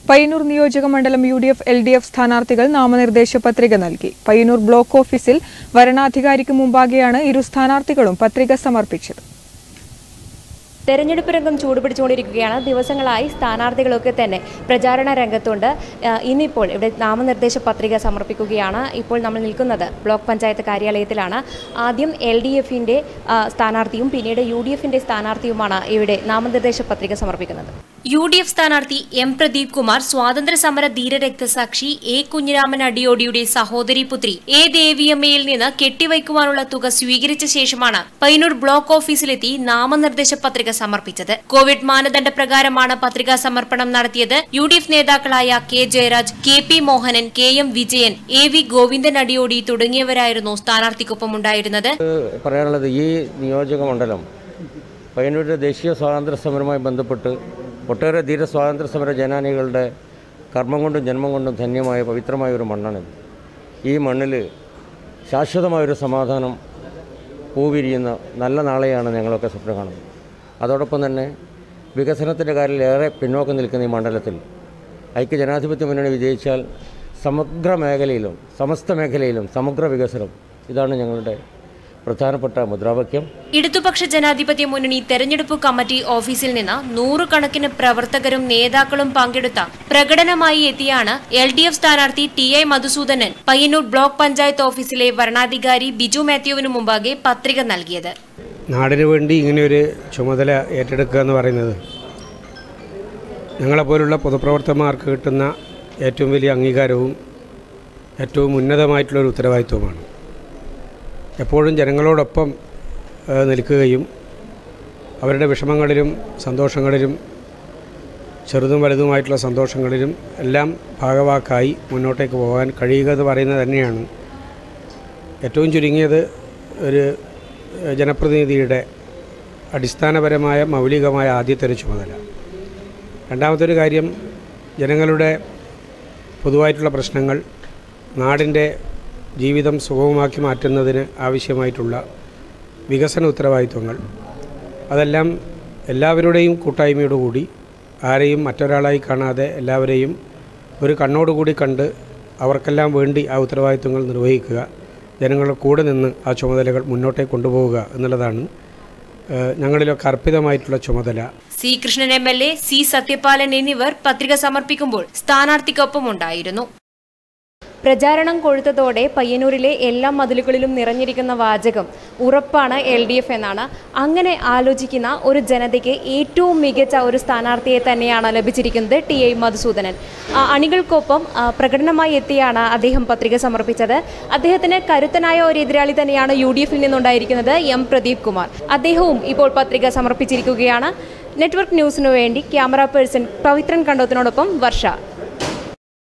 പയ്യന്നൂർ നിയോജക മണ്ഡലം U D F L D F സ്ഥാനാർത്ഥികൾ നാമനിർദ്ദേശ പത്രിക നൽകി പയ്യന്നൂർ ബ്ലോക്ക് ഓഫീസിൽ വരണാധികാരിക്ക് മുമ്പാകെയാണ് ഇരു സ്ഥാനാർത്ഥികളും പത്രിക സമർപ്പിച്ചത് തെരഞ്ഞെടുപ്പ് രംഗം ചൂടുപിടിച്ചുകൊണ്ടിരിക്കുകയാണ് ദിവസങ്ങളായി സ്ഥാനാർത്ഥികളൊക്കെ തന്നെ പ്രചാരണ രംഗത്തുണ്ട് ആ, ഇന്നിപ്പോൾ ഇവിടെ നാമനിർദ്ദേശ പത്രിക സമർപ്പിക്കുകയാണ് ഇപ്പോൾ നമ്മൾ നിൽക്കുന്നത് ബ്ലോക്ക് പഞ്ചായത്ത് കാര്യാലയത്തിലാണ് ആദ്യം എൽ ഡി എഫിൻ്റെ സ്ഥാനാർത്ഥിയും പിന്നീട് യു ഡി എഫിൻ്റെ സ്ഥാനാർത്ഥിയുമാണ് ഇവിടെ നാമനിർദ്ദേശ പത്രിക സമർപ്പിക്കുന്നത് യു ഡി എഫ് സ്ഥാനാർത്ഥി എം പ്രദീപ് കുമാർ സ്വാതന്ത്ര്യ സമര ധീരരക്തസാക്ഷി എ കുഞ്ഞിരാമൻ അടിയോടിയുടെ സഹോദരി പുത്രി എ ദേവിയമ്മയിൽ നിന്ന് കെട്ടിവയ്ക്കുവാനുള്ള തുക സ്വീകരിച്ച ശേഷമാണ് പയ്യന്നൂർ ബ്ലോക്ക് ഓഫീസിലെത്തി നാമനിർദ്ദേശ പത്രിക സമർപ്പിച്ചത് കോവിഡ് മാനദണ്ഡ പ്രകാരമാണ് പത്രികാ സമർപ്പണം നടത്തിയത് യു ഡി എഫ് നേതാക്കളായ K Jayaraj K P Mohanan K M Vijayan A V Govindan Adiyodi തുടങ്ങിയവരായിരുന്നു സ്ഥാനാർത്ഥിക്കൊപ്പം ഉണ്ടായിരുന്നത് പറയാനുള്ളത് ഈ നിയോജക മണ്ഡലം പയ്യന്നൂരിൻ്റെ ദേശീയ സ്വാതന്ത്ര്യ സമരവുമായി ബന്ധപ്പെട്ട് ഒട്ടേറെ ധീര സ്വാതന്ത്ര്യ സമര ജനാനികളുടെ കർമ്മം കൊണ്ടും ജന്മം കൊണ്ടും ധന്യമായ പവിത്രമായ ഒരു മണ്ണാണിത് ഈ മണ്ണിൽ ശാശ്വതമായൊരു സമാധാനം പൂവിരിയുന്ന നല്ല നാളെയാണ് ഞങ്ങളൊക്കെ സ്വപ്നം കാണുന്നത് അതോടൊപ്പം തന്നെ വികസനത്തിൻ്റെ കാര്യത്തിൽ ഏറെ പിന്നോക്കം നിൽക്കുന്ന ഈ മണ്ഡലത്തിൽ ഐക്യ ജനാധിപത്യ മുന്നണി വിജയിച്ചാൽ സമഗ്ര മേഖലയിലും സമസ്ത മേഖലയിലും സമഗ്ര വികസനം ഇതാണ് ഞങ്ങളുടെ പ്രധാനപ്പെട്ട മുദ്രാവാക്യം ഇടതുപക്ഷ ജനാധിപത്യ മുന്നണി തെരഞ്ഞെടുപ്പ് കമ്മിറ്റി ഓഫീസിൽ നിന്ന് നൂറുകണക്കിന് പ്രവർത്തകരും നേതാക്കളും പങ്കെടുത്ത പ്രകടനമായി എത്തിയാണ് എൽ ഡി എഫ് സ്ഥാനാർത്ഥി T I Madhusoodanan Payyanur block panchayat ഓഫീസിലെ വരണാധികാരി ബിജു മാത്യുവിനു മുമ്പാകെ പത്രിക നൽകിയത് നാടിനു വേണ്ടി ഇങ്ങനെയൊരു ചുമതല ഏറ്റെടുക്കുക എന്ന് പറയുന്നത് ഞങ്ങളെപ്പോലുള്ള പൊതുപ്രവർത്തകന്മാർക്ക് കിട്ടുന്ന ഏറ്റവും വലിയ അംഗീകാരവും ഏറ്റവും ഉന്നതമായിട്ടുള്ളൊരു ഉത്തരവാദിത്വമാണ് എപ്പോഴും ജനങ്ങളോടൊപ്പം ഏഹ്, നിൽക്കുകയും അവരുടെ വിഷമങ്ങളിലും സന്തോഷങ്ങളിലും ചെറുതും വലുതുമായിട്ടുള്ള സന്തോഷങ്ങളിലും എല്ലാം ഭാഗവാക്കായി മുന്നോട്ടേക്ക് പോകാൻ കഴിയുക എന്ന് പറയുന്നത് തന്നെയാണ് ഏറ്റവും ചുരുങ്ങിയത് ഒരു ഏഹ്, ജനപ്രതിനിധിയുടെ അടിസ്ഥാനപരമായ മൗലികമായ ആദ്യത്തെ ഒരു ചുമതല രണ്ടാമത്തെ ഒരു കാര്യം ജനങ്ങളുടെ പൊതുവായിട്ടുള്ള പ്രശ്നങ്ങൾ നാടിൻ്റെ ജീവിതം സുഗമമാക്കി മാറ്റുന്നതിന് ആവശ്യമായിട്ടുള്ള വികസന ഉത്തരവാദിത്വങ്ങൾ അതെല്ലാം എല്ലാവരുടെയും കൂട്ടായ്മയോടുകൂടി ആരെയും മറ്റൊരാളായി കാണാതെ എല്ലാവരെയും ഒരു കണ്ണോടുകൂടി കണ്ട് അവർക്കെല്ലാം വേണ്ടി ആ ഉത്തരവാദിത്വങ്ങൾ നിർവഹിക്കുക ജനങ്ങളുടെ കൂടെ നിന്ന് ആ ചുമതലകൾ മുന്നോട്ടേക്ക് കൊണ്ടുപോവുക എന്നുള്ളതാണ് ഏഹ്, ഞങ്ങളിലൊക്കെ അർപ്പിതമായിട്ടുള്ള ചുമതല C Krishnan M L A C Sathyapalan എന്നിവർ പത്രിക സമർപ്പിക്കുമ്പോൾ സ്ഥാനാർത്ഥിക്കൊപ്പം ഉണ്ടായിരുന്നു പ്രചാരണം കൊഴുത്തതോടെ പയ്യന്നൂരിലെ എല്ലാ മതിലുകളിലും നിറഞ്ഞിരിക്കുന്ന വാചകം ഉറപ്പാണ് എൽ ഡി എഫ് എന്നാണ് അങ്ങനെ ആലോചിക്കുന്ന ഒരു ജനതയ്ക്ക് ഏറ്റവും മികച്ച ഒരു സ്ഥാനാർത്ഥിയെ തന്നെയാണ് ലഭിച്ചിരിക്കുന്നത് ടി ഐ മധുസൂദനൻ ആ, അണികൾക്കൊപ്പം ആ, പ്രകടനമായി എത്തിയാണ് അദ്ദേഹം പത്രിക സമർപ്പിച്ചത് അദ്ദേഹത്തിന് കരുത്തനായ ഒരു എതിരാളി തന്നെയാണ് യു ഡി എഫിൽ നിന്നുണ്ടായിരിക്കുന്നത് എം പ്രദീപ് കുമാർ അദ്ദേഹവും ഇപ്പോൾ പത്രിക സമർപ്പിച്ചിരിക്കുകയാണ് നെറ്റ്വർക്ക് ന്യൂസിനു വേണ്ടി ക്യാമറ പേഴ്സൺ പവിത്രൻ കണ്ടോത്തിനോടൊപ്പം വർഷ